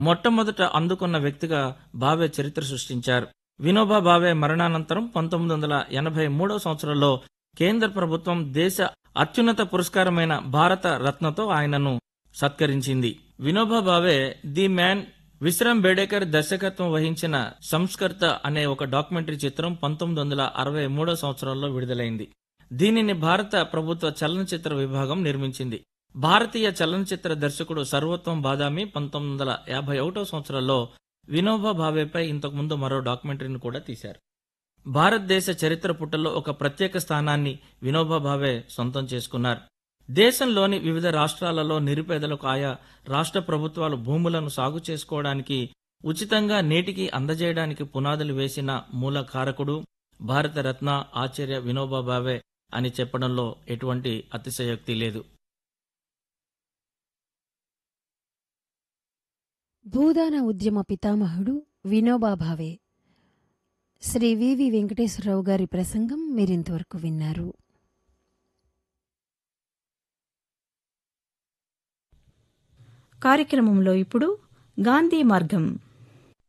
మొట్టమొదట అందుకున్న వ్యక్తిగా భావే చరిత్ర సృష్టించారు వినోబా భావే మరణానంతరం పంతొమ్మిది వందల ఎనభై మూడవ సంవత్సరంలో కేంద్ర ప్రభుత్వం దేశ అత్యున్నత పురస్కారమైన భారత రత్నతో ఆయనను సత్కరించింది వినోబా భావే ది మ్యాన్ విశ్రామ్ బేడేకర్ దర్శకత్వం వహించిన సంస్కర్త అనే ఒక డాక్యుమెంటరీ చిత్రం పంతొమ్మిది వందల అరవై మూడో సంవత్సరంలో విడుదలైంది దీనిని భారత ప్రభుత్వ చలనచిత్ర విభాగం నిర్మించింది భారతీయ చలనచిత్ర దర్శకుడు సర్వోత్తం బాదామి పంతొమ్మిది వందల యాభై ఒకటో సంవత్సరంలో వినోబా భావేపై ఇంతకుముందు మరో డాక్యుమెంటరీని కూడా తీశారు భారతదేశ చరిత్ర పుటల్లో ఒక ప్రత్యేక స్థానాన్ని వినోబా భావే సొంతం చేసుకున్నారు దేశంలోని వివిధ రాష్ట్రాలలో నిరుపేదలకు ఆయా రాష్ట్ర ప్రభుత్వాలు భూములను సాగు చేసుకోవడానికి ఉచితంగా నేటికి అందజేయడానికి పునాదులు వేసిన మూల కారకుడు భారతరత్న ఆచార్య వినోబా భావే అని చెప్పడంలో ఎటువంటి అతిశయోక్తి లేదు భూదాన ఉద్యమ పితామహుడు వినోబా భావే శ్రీ వివి వెంకటేశ్వరరావు గారి ప్రసంగం మీరింతవరకు విన్నారు కార్యక్రమంలో ఇప్పుడు గాంధీ మార్గం